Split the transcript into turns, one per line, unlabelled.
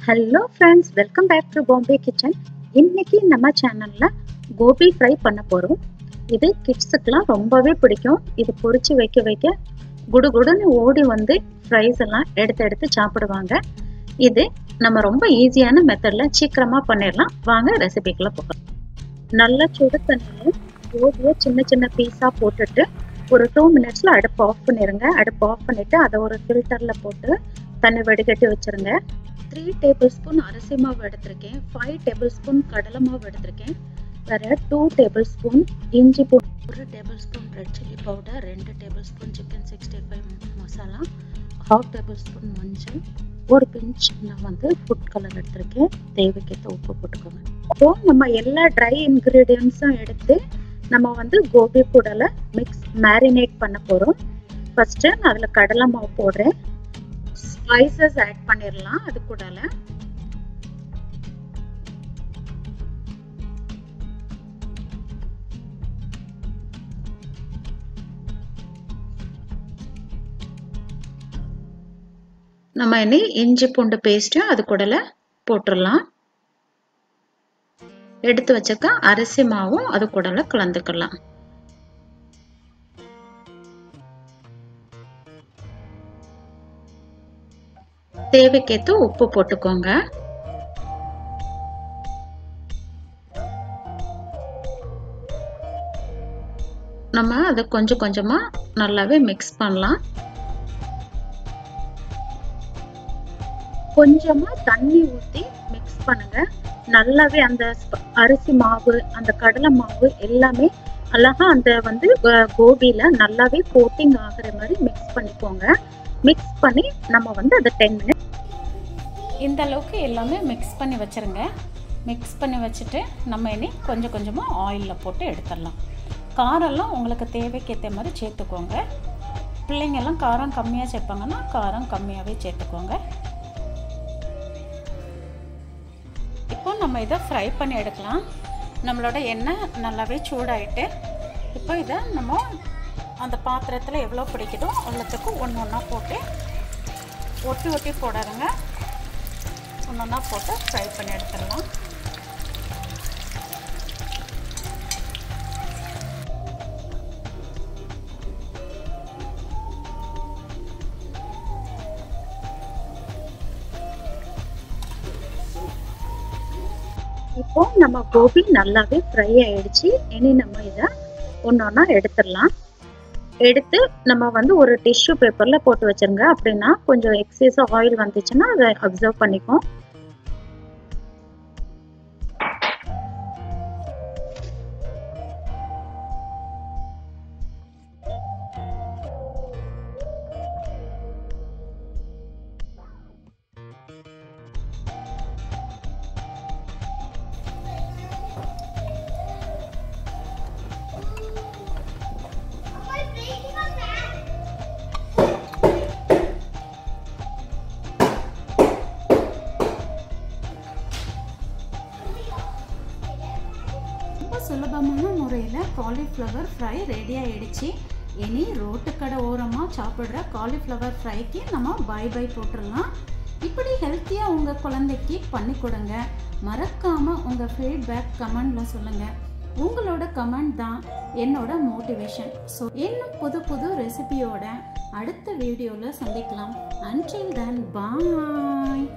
hello friends welcome back to Bombay kitchen இன்னைக்கு நம்ம சேனல்ல கோபி ஃப்ரை பண்ண போறோம் இது கிட்ஸுக்கெல்லாம் ரொம்பவே பிடிக்கும் இது பொரிச்சு வைக்க வைக்க குடுகுடுன்னு ஓடி வந்து ஃப்ரைஸ் எல்லாம் எடுத்து எடுத்து சாப்பிடுவாங்க இது நம்ம ரொம்ப ஈஸியான மெத்தட்ல சீக்கிரமா பண்ணிடலாம் வாங்க ரெசிபிக்குள்ள போகலாம் நல்ல சுடு தண்ணியில் கோபியை சின்ன சின்ன பீஸா போட்டுட்டு ஒரு டூ மினிட்ஸ்ல அடுப்பு ஆஃப் பண்ணிருங்க அடுப்பு ஆஃப் பண்ணிட்டு அதை ஒரு ஃபில்டர்ல போட்டு தண்ணி வடிகட்டி வச்சிருங்க த்ரீ டேபிள் ஸ்பூன் அரிசி மாவு எடுத்திருக்கேன் ஃபைவ் டேபிள் ஸ்பூன் கடலை மாவு எடுத்திருக்கேன் வேற டூ டேபிள் ஸ்பூன் இஞ்சி பூ ஒரு tablespoon red chilli powder ரெண்டு tablespoon chicken sixty five masala half tablespoon மஞ்சள் ஒரு பிஞ்ச் நான் வந்து ஃபுட் கலர் எடுத்திருக்கேன் தேவைக்கேற்ற உப்பு போட்டுக்கோங்க இப்போ நம்ம எல்லா ட்ரை இன்க்ரீடியன்ஸும் எடுத்து நம்ம வந்து கோபி கூடல மிக்ஸ் மேரினேட் பண்ண போகிறோம் ஃபர்ஸ்ட்டு நான் அதில் கடலை மாவு போடுறேன் ஸ்பைசஸ் ஆட் பண்ணிடலாம் அது கூடல நம்ம இனி இஞ்சி பூண்டு பேஸ்ட்டும் அது கூடல போட்டுடலாம் எடுத்து வச்சக்க அரிசி மாவும் அது கூடல கலந்துக்கலாம் தேவைக்கேற்ற உப்பு போட்டுக்கோங்க நம்ம அதை கொஞ்சம் கொஞ்சமா நல்லாவே மிக்ஸ் பண்ணலாம் கொஞ்சமா தண்ணி ஊற்றி மிக்ஸ் பண்ணுங்க நல்லாவே அந்த அரிசி மாவு அந்த கடலை மாவு எல்லாமே அழகா அந்த வந்து கோபியில நல்லாவே கோட்டிங் ஆகுற மாதிரி மிக்ஸ் பண்ணிக்கோங்க மிக்ஸ் பண்ணி நம்ம வந்து அதை டென் மினிட்ஸ்
இந்த அளவுக்கு எல்லாமே மிக்ஸ் பண்ணி வச்சுருங்க மிக்ஸ் பண்ணி வச்சுட்டு நம்ம இனி கொஞ்சம் கொஞ்சமாக ஆயிலில் போட்டு எடுத்துடலாம் காரம்லாம் உங்களுக்கு தேவைக்கேற்ற மாதிரி சேர்த்துக்கோங்க பிள்ளைங்கெல்லாம் காரம் கம்மியாக சேர்ப்பாங்கன்னா காரம் கம்மியாகவே சேர்த்துக்கோங்க இப்போ நம்ம இதை ஃப்ரை பண்ணி எடுக்கலாம் நம்மளோட எண்ணெய் நல்லாவே சூடாயிட்டு இப்போ இதை நம்ம அந்த பாத்திரத்தில் எவ்வளோ பிடிக்குதோ அவ்வளோத்துக்கு ஒன்று ஒன்றா போட்டு ஒட்டி ஒட்டி போடாதுங்க ஒன்று ஒன்றா போட்டு ஃப்ரை பண்ணி எடுத்துடலாம்
இப்போ நம்ம கோபி நல்லாவே ஃப்ரை ஆயிடுச்சு இனி நம்ம இதை ஒன்றொன்னா எடுத்துடலாம் எடுத்து நம்ம வந்து ஒரு டிஷ்யூ பேப்பர்ல போட்டு வச்சிருங்க அப்படின்னா கொஞ்சம் எக்ஸஸ் ஆயில் வந்துச்சுன்னா அதை அப்சர்வ் பண்ணிக்கும்
ரொம்ப சுலபமான முறையில் காலிஃப்ளவர் ஃப்ரை ரெடி ஆகிடுச்சு இனி ரோட்டுக்கடை ஓரமாக சாப்பிட்ற காலிஃப்ளவர் ஃப்ரைக்கு நம்ம பை பை போட்டுடலாம் இப்படி ஹெல்த்தியாக உங்கள் குழந்தைக்கு பண்ணி கொடுங்க மறக்காமல் உங்கள் ஃபீட்பேக் கமெண்டில் சொல்லுங்கள் உங்களோட கமெண்ட் தான் என்னோட மோட்டிவேஷன் ஸோ இன்னும் புது புது ரெசிபியோட அடுத்த வீடியோவில் சந்திக்கலாம் அன்டில் தென் பாய்